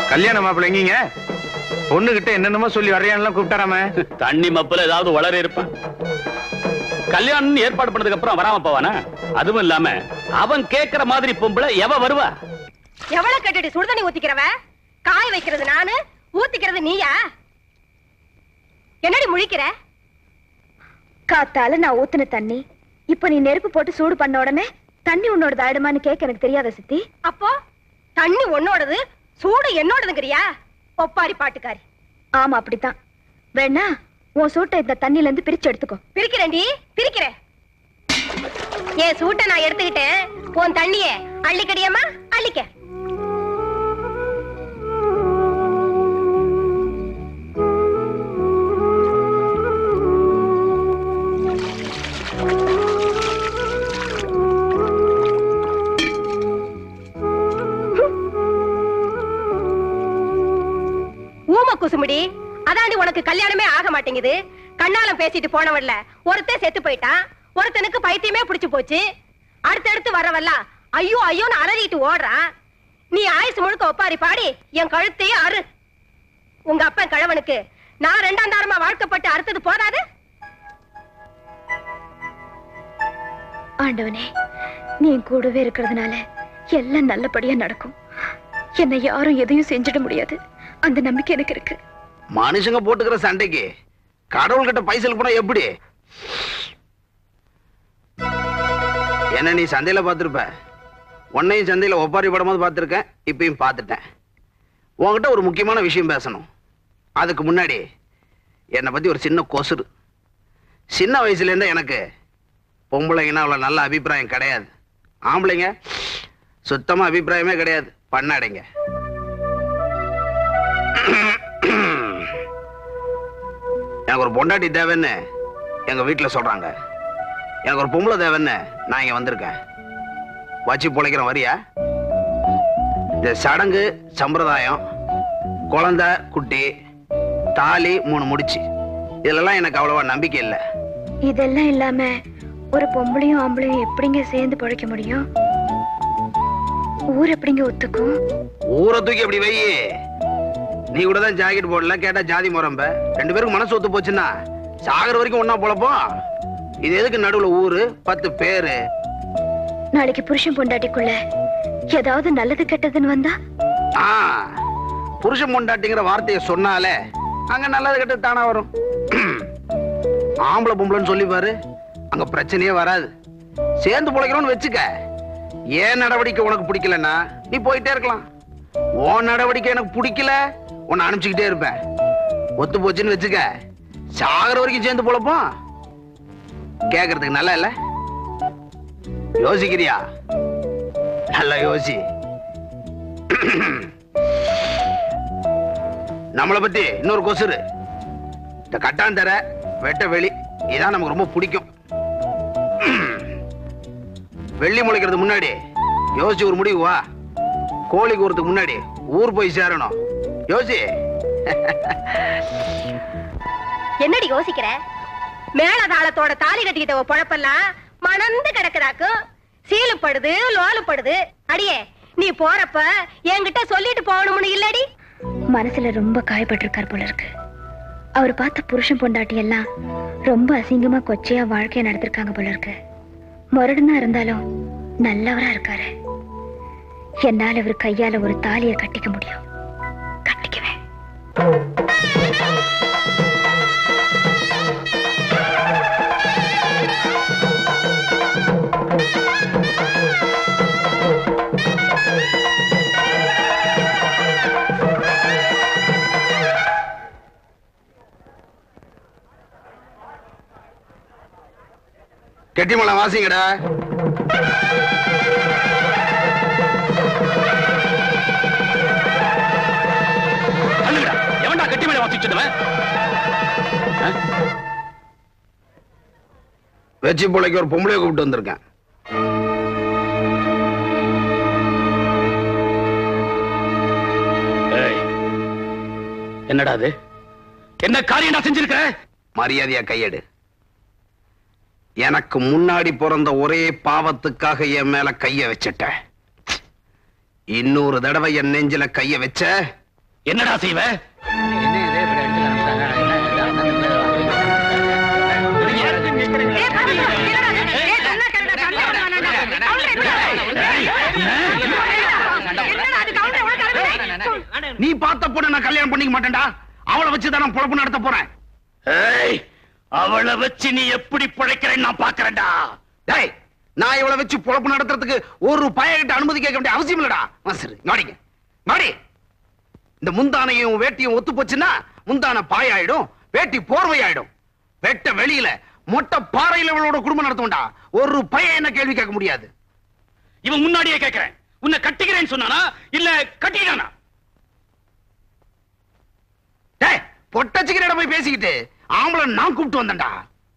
கல்யாண மாப்பிள்ள எங்கீங்க பொண்ணு கிட்ட என்னென்னமோ சொல்லி வரையான்லாம் கூப்பிட்டாராம தண்ணி மப்புல ஏதாவது வளர இருப்பான் கல்யாணம் ஏற்பாடு பண்ணதுக்கு அப்புறம் வராம போவானா அதுவும் இல்லாம அவன் கேக்குற மாதிரி பொம்பளை எவ வருவா எவ்வளவு கட்டிட்டு சுடுதண்ணி ஊத்திக்கிறவ காய வைக்கிறது நானு ஊத்திக்கிறது நீயா என்னடி முழிக்கிற காத்தால நான் ஊத்துன தண்ணி இப்ப நீ நெருப்பு போட்டு சூடு பண்ண உடனே தண்ணி உன்னோட ஆயிடுமான்னு கேட்க எனக்கு தெரியாத சித்தி அப்போ தண்ணி உன்னோடது சூடு என்னோடதுங்கிறியா ஒப்பாரி பாட்டுக்காரி ஆமா அப்படித்தான் வேணா உன் சூட்டை இந்த தண்ணில இருந்து பிரிச்சு எடுத்துக்கோ பிரிக்கிறேன்டி பிரிக்கிறேன் என் சூட்டை நான் எடுத்துக்கிட்டேன் உன் தண்ணிய அள்ளிக்கடியம்மா அள்ளிக்க ஊம குசுமுடி அதாண்டி உனக்கு கல்யாணமே ஆக மாட்டேங்குது கண்ணாலம் பேசிட்டு போனவன்ல ஒருத்தன் செத்து போயிட்டான் ஒருத்தனுக்கு பைத்தியமே பிடிச்சு போச்சு அடுத்தடுத்து வரவெல்லாம் ஐயோ ஐயோன்னு அலறிட்டு ஓடுறான் நீ ஆயுசு முழுக்க ஒப்பாரி பாடி என் கழுத்தையே அறு உங்க அப்பன் கழவனுக்கு நான் ரெண்டாம் தாரமா வாழ்க்கப்பட்டு அறுத்தது போதாது ஆண்டவனே நீ என் கூடவே இருக்கிறதுனால எல்லாம் நல்லபடியா நடக்கும் என்னை யாரும் எதையும் செஞ்சிட முடியாது அந்த நம்பிக்கை எனக்கு இருக்கு மனுஷங்க போட்டுக்கிற சண்டைக்கு கடவுள்கிட்ட பைசல் போனா எப்படி என்ன நீ சந்தையில பார்த்திருப்ப உன்னையும் சந்தையில ஒப்பாரி படும்போது பார்த்திருக்கேன் இப்பயும் பார்த்துட்டேன் உன்கிட்ட ஒரு முக்கியமான விஷயம் பேசணும் அதுக்கு முன்னாடி என்னை பத்தி ஒரு சின்ன கொசுறு சின்ன வயசுல இருந்தே எனக்கு பொம்பளைங்கன்னா அவ்வளோ நல்ல அபிப்பிராயம் கிடையாது ஆம்பளைங்க சுத்தமா அபிப்பிராயமே கிடையாது பண்ணாடைங்க எனக்கு ஒரு பொண்டாட்டி தேவைன்னு எங்க வீட்டுல சொல்றாங்க எனக்கு ஒரு பொம்பளை தேவைன்னு நான் இங்க வந்திருக்கேன் வச்சு பொழைக்கிறேன் வரியா இந்த சடங்கு சம்பிரதாயம் குழந்தை குட்டி தாலி மூணு முடிச்சு இதுலலாம் எனக்கு அவ்வளவா நம்பிக்கை இல்லை இதெல்லாம் இல்லாம ஒரு பொம்பளையும் ஆம்பளையும் எப்படிங்க சேர்ந்து பழைக்க முடியும் ஊர் எப்படிங்க ஒத்துக்கும் ஊரை தூக்கி அப்படி வை நீ கூட தான் ஜாக்கெட் போடல கேட்டா ஜாதி முறம்ப ரெண்டு பேருக்கு மனசு ஒத்து போச்சுன்னா சாகர வரைக்கும் ஒண்ணா போலப்போம் இது எதுக்கு நடுவுல ஊரு பத்து பேரு நாளைக்கு புருஷன் பொண்டாட்டிக்குள்ள ஏதாவது நல்லது கெட்டதுன்னு வந்தா ஆ புருஷன் பொண்டாட்டிங்கிற வார்த்தையை சொன்னாலே அங்க நல்லது கெட்டது தானா வரும் ஆம்பளை பொம்பளைன்னு சொல்லி பாரு அங்க பிரச்சனையே வராது சேர்ந்து பிழைக்கிறோம்னு வச்சுக்க ஏன் நடவடிக்கை உனக்கு பிடிக்கலன்னா நீ போயிட்டே இருக்கலாம் உன் நடவடிக்கை எனக்கு பிடிக்கல உன்னை அனுப்பிச்சுக்கிட்டே இருப்பேன் ஒத்து போச்சுன்னு வச்சுக்க சாகர வரைக்கும் சேர்ந்து பொழப்போம் கேக்குறதுக்கு நல்லா இல்ல யோசிக்கிறியா நல்லா யோசி நம்மளை பத்தி இன்னொரு கொசுரு இந்த கட்டாந்தர வெட்ட வெளி இதான் நமக்கு ரொம்ப பிடிக்கும் வெள்ளி முளைக்கிறது முன்னாடி யோசிச்சு ஒரு முடிவு வா கோழி கூறதுக்கு முன்னாடி ஊர் போய் சேரணும் யோசி என்னடி யோசிக்கிற மேளதாளத்தோட தாலி கட்டிக்கிட்ட உன் பொழப்பெல்லாம் மணந்து கிடக்குறாக்கும் சீலுப்படுது லோலுப்படுது அடியே நீ போறப்ப என்கிட்ட சொல்லிட்டு போகணும்னு இல்லடி மனசுல ரொம்ப காயப்பட்டிருக்கார் போல இருக்கு அவர் பார்த்த புருஷன் பொண்டாட்டி எல்லாம் ரொம்ப அசிங்கமா கொச்சையா வாழ்க்கைய நடத்திருக்காங்க போல இருக்கு முரடுனா இருந்தாலும் நல்லவரா இருக்காரு என்னால இவர் கையால ஒரு தாலியை கட்டிக்க முடியும் கட்டிக்குவேன் கெட்டிமலை வாசிங்கடா தள்ளுங்கடா எவன்டா கட்டி மேல வாசிச்சுடுவன் வச்சு பிள்ளைக்கு ஒரு பொம்பளைய கூப்பிட்டு வந்திருக்கேன் ஏய், என்னடா அது என்ன காரியம்டா செஞ்சிருக்க மரியாதையா கையெடு எனக்கு முன்னாடி பிறந்த ஒரே பாவத்துக்காக என் மேல கைய வச்சிட்ட இன்னொரு தடவை என் நெஞ்சில கைய வச்ச என்னடா செய்வ ஏய், பாருங்க, என்னடா இது? ஏய், சொன்னா கேளுடா, சண்டை போட வேணாம்டா. கவுண்டர் என்னடா? என்னடா அது கவுண்டர் எவ்வளவு தரது? நீ பார்த்த பொண்ணை நான் கல்யாணம் பண்ணிக்க மாட்டேன்டா அவளை வச்சு தான் நான் பொழப்பு நடத்த போறேன் ஏய் அவளை வச்சு நீ எப்படி பிழைக்கிறேன்னு நான் பாக்குறேன்டா டேய் நான் இவளை வச்சு பொழப்பு நடத்துறதுக்கு ஒரு பையன்கிட்ட அனுமதி கேட்க வேண்டிய அவசியம் இல்லடா மாஸ்டர் மாடிங்க மாடி இந்த முந்தானையும் வேட்டியும் ஒத்து போச்சுன்னா முந்தான பாயாயிடும் வேட்டி போர்வையாயிடும் வெட்ட வெளியில மொட்டை பாறையில இவளோட குடும்பம் நடத்தும்டா ஒரு பையன் என்ன கேள்வி கேட்க முடியாது இவன் முன்னாடியே கேக்குறேன் உன்னை கட்டிக்கிறேன்னு சொன்னானா இல்ல கட்டிட்டானா டேய் பொட்டச்சிக்கிற போய் பேசிக்கிட்டு ஆம்பளை நான் கூப்பிட்டு வந்தேன்டா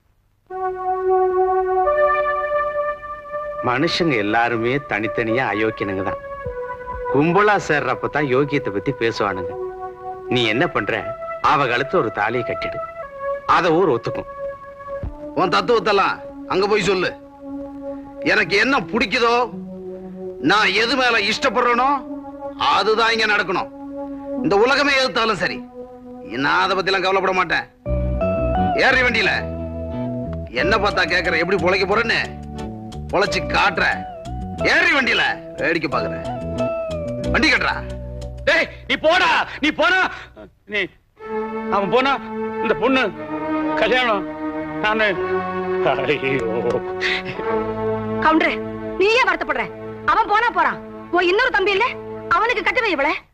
மனுஷங்க எல்லாருமே தனித்தனியா அயோக்கியனுங்க தான் கும்பலா சேர்றப்ப தான் யோகியத்தை பத்தி பேசுவானுங்க நீ என்ன பண்ற அவ கழுத்து ஒரு தாலியை கட்டிடு அத ஊர் ஒத்துக்கும் உன் தத்துவத்தெல்லாம் அங்க போய் சொல்லு எனக்கு என்ன பிடிக்குதோ நான் எது மேல இஷ்டப்படுறேனோ அதுதான் இங்க நடக்கணும் இந்த உலகமே எதிர்த்தாலும் சரி நான் அதை பத்தி எல்லாம் கவலைப்பட மாட்டேன் ஏறி வண்டியில என்ன பார்த்தா கேக்குற எப்படி பொழைக்க போறேன்னு பொழைச்சு காட்டுற ஏறி வண்டியில வேடிக்கை பாக்குறேன் வண்டி கட்டுறா டேய் நீ போடா நீ போனா நீ அவன் போனா இந்த பொண்ணு கல்யாணம் நானு ஐயோ கவுண்டர் நீ ஏன் வருத்தப்படுற அவன் போனா போறான் உன் இன்னொரு தம்பி இல்ல அவனுக்கு கட்டு வை இவளை